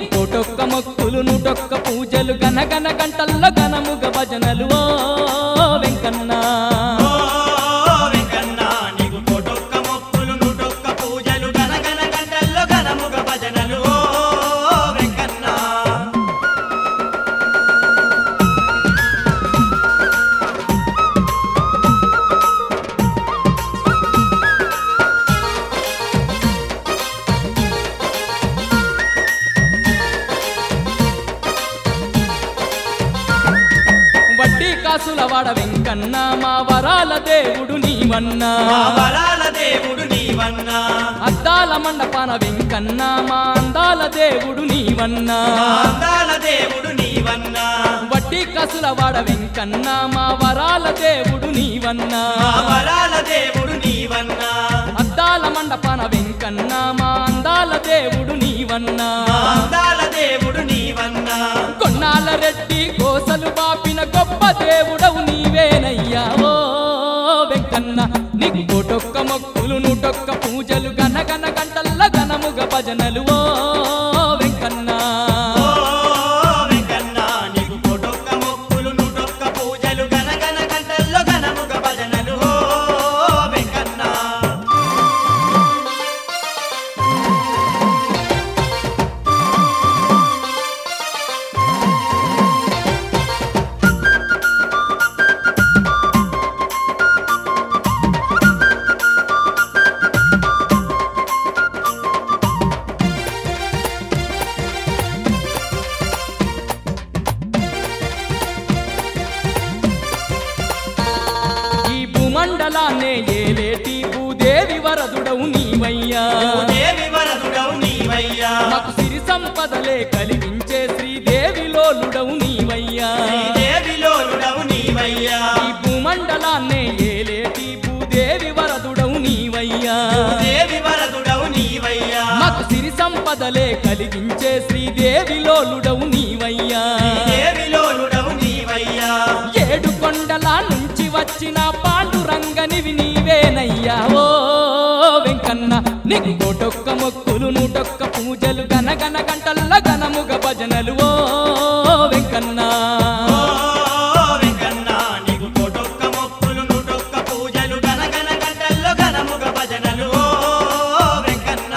కోటొక్క మొక్కులు నూటొక్క పూజలు గనగన గంటల్లో గనముగ భజనలు ఓ వెంకన్న ఓ వెంకన్న నీకు కోటొక్క మొక్కులు నూటొక్క పూజలు గనగన గంటల్లో గనముగ భజనలు ఓ వెంకన్న వడ్డీ కాసుల వాడ వెంకన్న మా వరాల దేవుడు నీవన్నా మా వరాల దేవుడు నీవన్నా అద్దాల మండపాన వెంకన్న మా అందాల దేవుడు నీవన్నా మా అందాల దేవుడు నీవన్నా వడ్డీ కాసుల వాడ వెంకన్న మా వరాల దేవుడు నీవన్నా మా వరాల దేవుడు నీవన్నా అద్దాల మండపాన వెంకన్న మా అందాల దేవుడు నీవన్నా మా అందాల దేవుడు నీవన్నా కొన్నాళ్ళ రెడ్డి కోసలు బాపిన గొప్ప దేవుడవు నీవేనయ్యా ఓ వెంకన్న నీకు కోటొక్క మొక్కులు నూటొక్క పూజలు గనగన గంటల్ల గనముగ భజనలు ఓ వెంకన్న ఓ వెంకన్న నీకు కోటొక్క మొక్కులు నూటొక్క పూజలు గనగన గంటల్లో గనముగ భజనలు ఓ వెంకన్న ఈ భూమండలాన్నే ఏలేటి భూదేవి వరదుడవు నీవయ్యా దేవి వరదుడవు నీవయ్యా మాకు సిరి సంపదలే కలిగించే శ్రీదేవి లోలుడవు నీవయ్యా దేవి లోలుడవు నీవయ్యా ఈ భూమండలాన్నే ఏలేటి భూదేవి వరదుడవు నీవయ్యా దేవి వరదుడవు నీవయ్యా మాకు సిరి సంపదలే కలిగించే శ్రీదేవి లోలుడవు నీవయ్యా దేవి లోలుడవు నీవయ్యా ఏడు కొండల నుంచి వచ్చిన పాండురంగనివి నీవేనయ్యా ఓ వెంకన్న నీకు కోటొక్క మొక్కులు నూటొక్క పూజలు గనగన గంటల్ల గనముగ భజనలు ఓ వెంకన్న ఓ వెంకన్న నీకు కోటొక్క మొక్కులు నూటొక్క పూజలు గనగన గంటల్లో గనముగ భజనలు ఓ వెంకన్న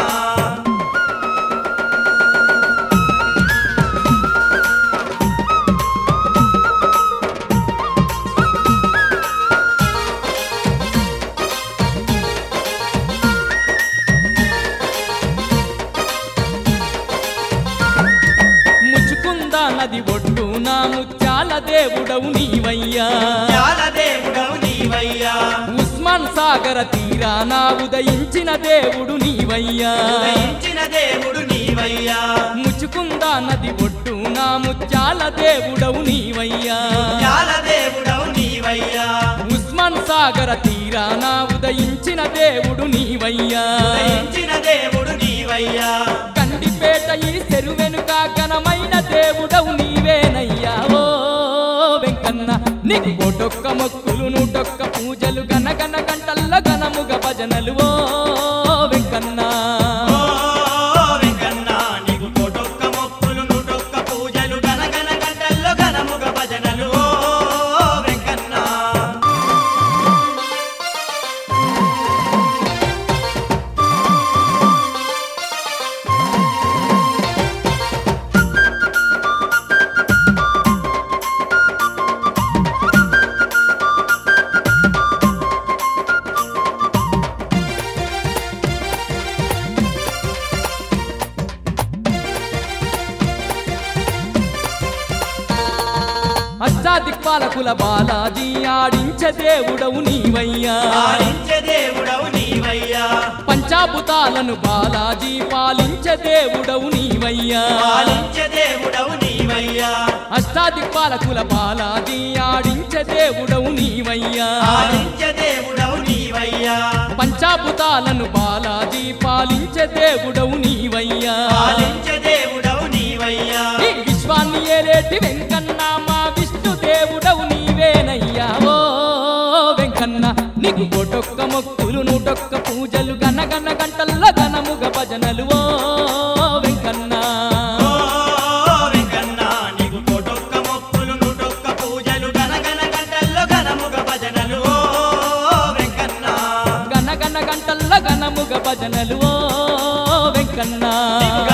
ముచ్చుకుందా నది ఒడ్డున ముత్యాల దేవుడవు నీవయ్యా త్యాల దేవుడవు నీవయ్యా ఉస్మాన్ సాగర తీరాన ఉదయించిన దేవుడు నీవయ్యా ఉదయించిన దేవుడు నీవయ్యా ముచ్చుకుందా నది ఒడ్డున ముత్యాల దేవుడవు నీవయ్యా త్యాల దేవుడవు నీవయ్యా ఉస్మాన్ సాగర తీరాన ఉదయించిన దేవుడు నీవయ్యా ఉదయించిన దేవుడు నీవయ్యా కండిపేట ఈ చెరువెనుక ఘనమైన దేవుడవు నీవేనయ్యా ఓ వెంకన్న నీకు కోటొక్క మొక్కులు నూటొక్క పూజలు గనగన గంటల్ల గనముగ భజనలు ఓ వెంకన్న ఓ వెంకన్న నీకు కోటొక్క మొక్కులు నూటొక్క పూజలు గనగన గంటల్లో గనముగ భజనలు ఓ వెంకన్న అష్టాదిక్పాలకుల బాలాజీ ఆడించే దేవుడవు నీవయ్యా పాలించే దేవుడవు నీవయ్యా పంచాభూతాలను బాలాజీ పాలించే దేవుడవు నీవయ్యా పాలించే దేవుడవు నీవయ్యా అష్టాదిక్పాలకుల బాలాజీ ఆడించే దేవుడవు నీవయ్యా పాలించే దేవుడవు నీవయ్యా పంచాభూతాలను బాలాజీ పాలించే దేవుడవు నీవయ్యా పాలించే దేవుడవు నీవయ్యా ఈ విశ్వాన్ని ఏలేటి వెంకన్న మా విష్ణు దేవుడవు నీవేనయ్యా ఓ వెంకన్న నీకు కోటొక్క మొక్కులు నూటొక్క పూజలు గనగన గంటల్ల గనముగ భజనలు ఓ వెంకన్న ఓ భజనలు ఓ వెంకన్న